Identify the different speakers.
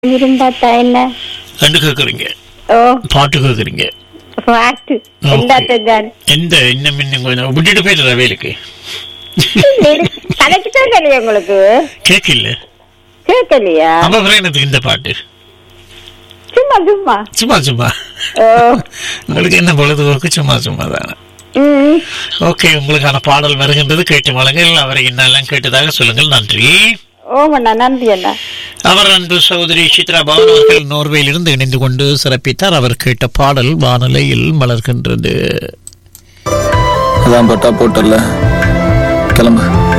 Speaker 1: விரும்பாத்தா என்ன
Speaker 2: ரெண்டு கேட்குறீங்க
Speaker 1: ஓ
Speaker 2: பாட்டு கேட்குறீங்க
Speaker 1: பாட்டு
Speaker 2: Okay.
Speaker 1: எல்லாத்தையும் தான்
Speaker 2: எந்த இன்னும் இன்னும் கொஞ்சம் விட்டுட்டு போயிடுற வேலைக்கு
Speaker 1: கணக்கு கேட்கலையா உங்களுக்கு
Speaker 2: கேட்கல
Speaker 1: கேட்கலையா
Speaker 2: அப்ப அப்புறம் எனக்கு இந்த பாட்டு
Speaker 1: சும்மா சும்மா
Speaker 2: சும்மா சும்மா
Speaker 1: ஓ
Speaker 2: உங்களுக்கு என்ன பொழுதுபோக்கு சும்மா சும்மா தானே
Speaker 1: ம்
Speaker 2: ஓகே உங்களுக்கான பாடல் வருகின்றது கேட்டு வழங்கல் அவரை என்னெல்லாம் கேட்டதாக சொல்லுங்கள் நன்றி
Speaker 1: ஓமண்ணா நன்றி அண்ணா
Speaker 2: அவர் அன்பு சகோதரி சித்ரா பவன் அவர்கள் நோர்வேயிலிருந்து இணைந்து கொண்டு சிறப்பித்தார் அவர் கேட்ட பாடல் வானலையில் மலர்கின்றது
Speaker 3: அதான் பட்டா போட்டல கிளம்பு